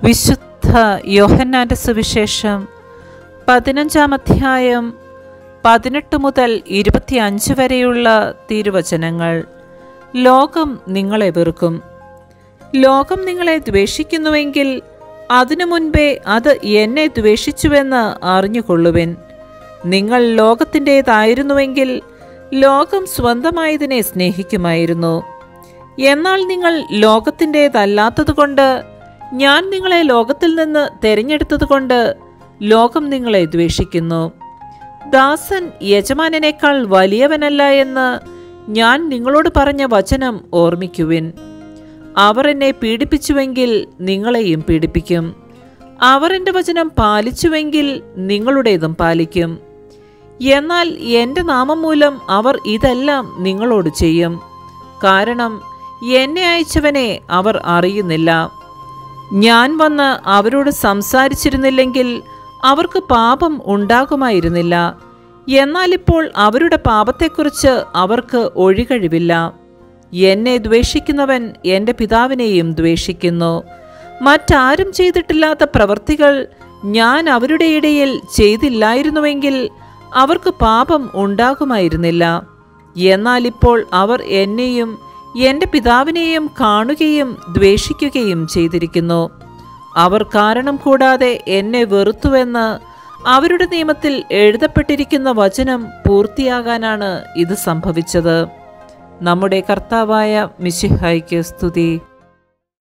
വിശുദ്ധ യോഹന്നാന്റെ സുവിശേഷം പതിനഞ്ചാം അധ്യായം പതിനെട്ട് മുതൽ ഇരുപത്തിയഞ്ച് വരെയുള്ള തിരുവചനങ്ങൾ ലോകം നിങ്ങളെ വെറുക്കും ലോകം നിങ്ങളെ ദ്വേഷിക്കുന്നുവെങ്കിൽ അതിനു മുൻപേ അത് എന്നെ ദ്വേഷിച്ചുവെന്ന് അറിഞ്ഞുകൊള്ളുവിൻ നിങ്ങൾ ലോകത്തിൻ്റേതായിരുന്നുവെങ്കിൽ ലോകം സ്വന്തമായതിനെ സ്നേഹിക്കുമായിരുന്നു എന്നാൽ നിങ്ങൾ ലോകത്തിൻ്റേതല്ലാത്തതുകൊണ്ട് ഞാൻ നിങ്ങളെ ലോകത്തിൽ നിന്ന് തിരഞ്ഞെടുത്തതുകൊണ്ട് ലോകം നിങ്ങളെ ദ്വേഷിക്കുന്നു ദാസൻ യജമാനനേക്കാൾ വലിയവനല്ല എന്ന് ഞാൻ നിങ്ങളോട് പറഞ്ഞ വചനം ഓർമ്മിക്കുവിൻ അവർ എന്നെ പീഡിപ്പിച്ചുവെങ്കിൽ നിങ്ങളെയും പീഡിപ്പിക്കും അവർ എൻ്റെ വചനം പാലിച്ചുവെങ്കിൽ നിങ്ങളുടേതും പാലിക്കും എന്നാൽ എൻ്റെ നാമം മൂലം അവർ ഇതെല്ലാം നിങ്ങളോട് ചെയ്യും കാരണം എന്നെ അയച്ചവനെ അവർ അറിയുന്നില്ല ഞാൻ വന്ന് അവരോട് സംസാരിച്ചിരുന്നില്ലെങ്കിൽ അവർക്ക് പാപം ഉണ്ടാകുമായിരുന്നില്ല എന്നാൽ ഇപ്പോൾ അവരുടെ പാപത്തെക്കുറിച്ച് അവർക്ക് ഒഴികഴിവില്ല എന്നെ ദ്വേഷിക്കുന്നവൻ എൻ്റെ പിതാവിനെയും ദ്വേഷിക്കുന്നു മറ്റാരും ചെയ്തിട്ടില്ലാത്ത പ്രവൃത്തികൾ ഞാൻ അവരുടെ ഇടയിൽ ചെയ്തില്ലായിരുന്നുവെങ്കിൽ അവർക്ക് പാപം ഉണ്ടാകുമായിരുന്നില്ല എന്നാൽ ഇപ്പോൾ അവർ എന്നെയും എൻ്റെ പിതാവിനെയും കാണുകയും ദ്വേഷിക്കുകയും ചെയ്തിരിക്കുന്നു അവർ കാരണം കൂടാതെ എന്നെ വെറുത്തുവെന്ന് അവരുടെ നിയമത്തിൽ എഴുതപ്പെട്ടിരിക്കുന്ന വചനം പൂർത്തിയാകാനാണ് ഇത് സംഭവിച്ചത് നമ്മുടെ കർത്താവായ മിശിഹായ്ക്ക് സ്തുതി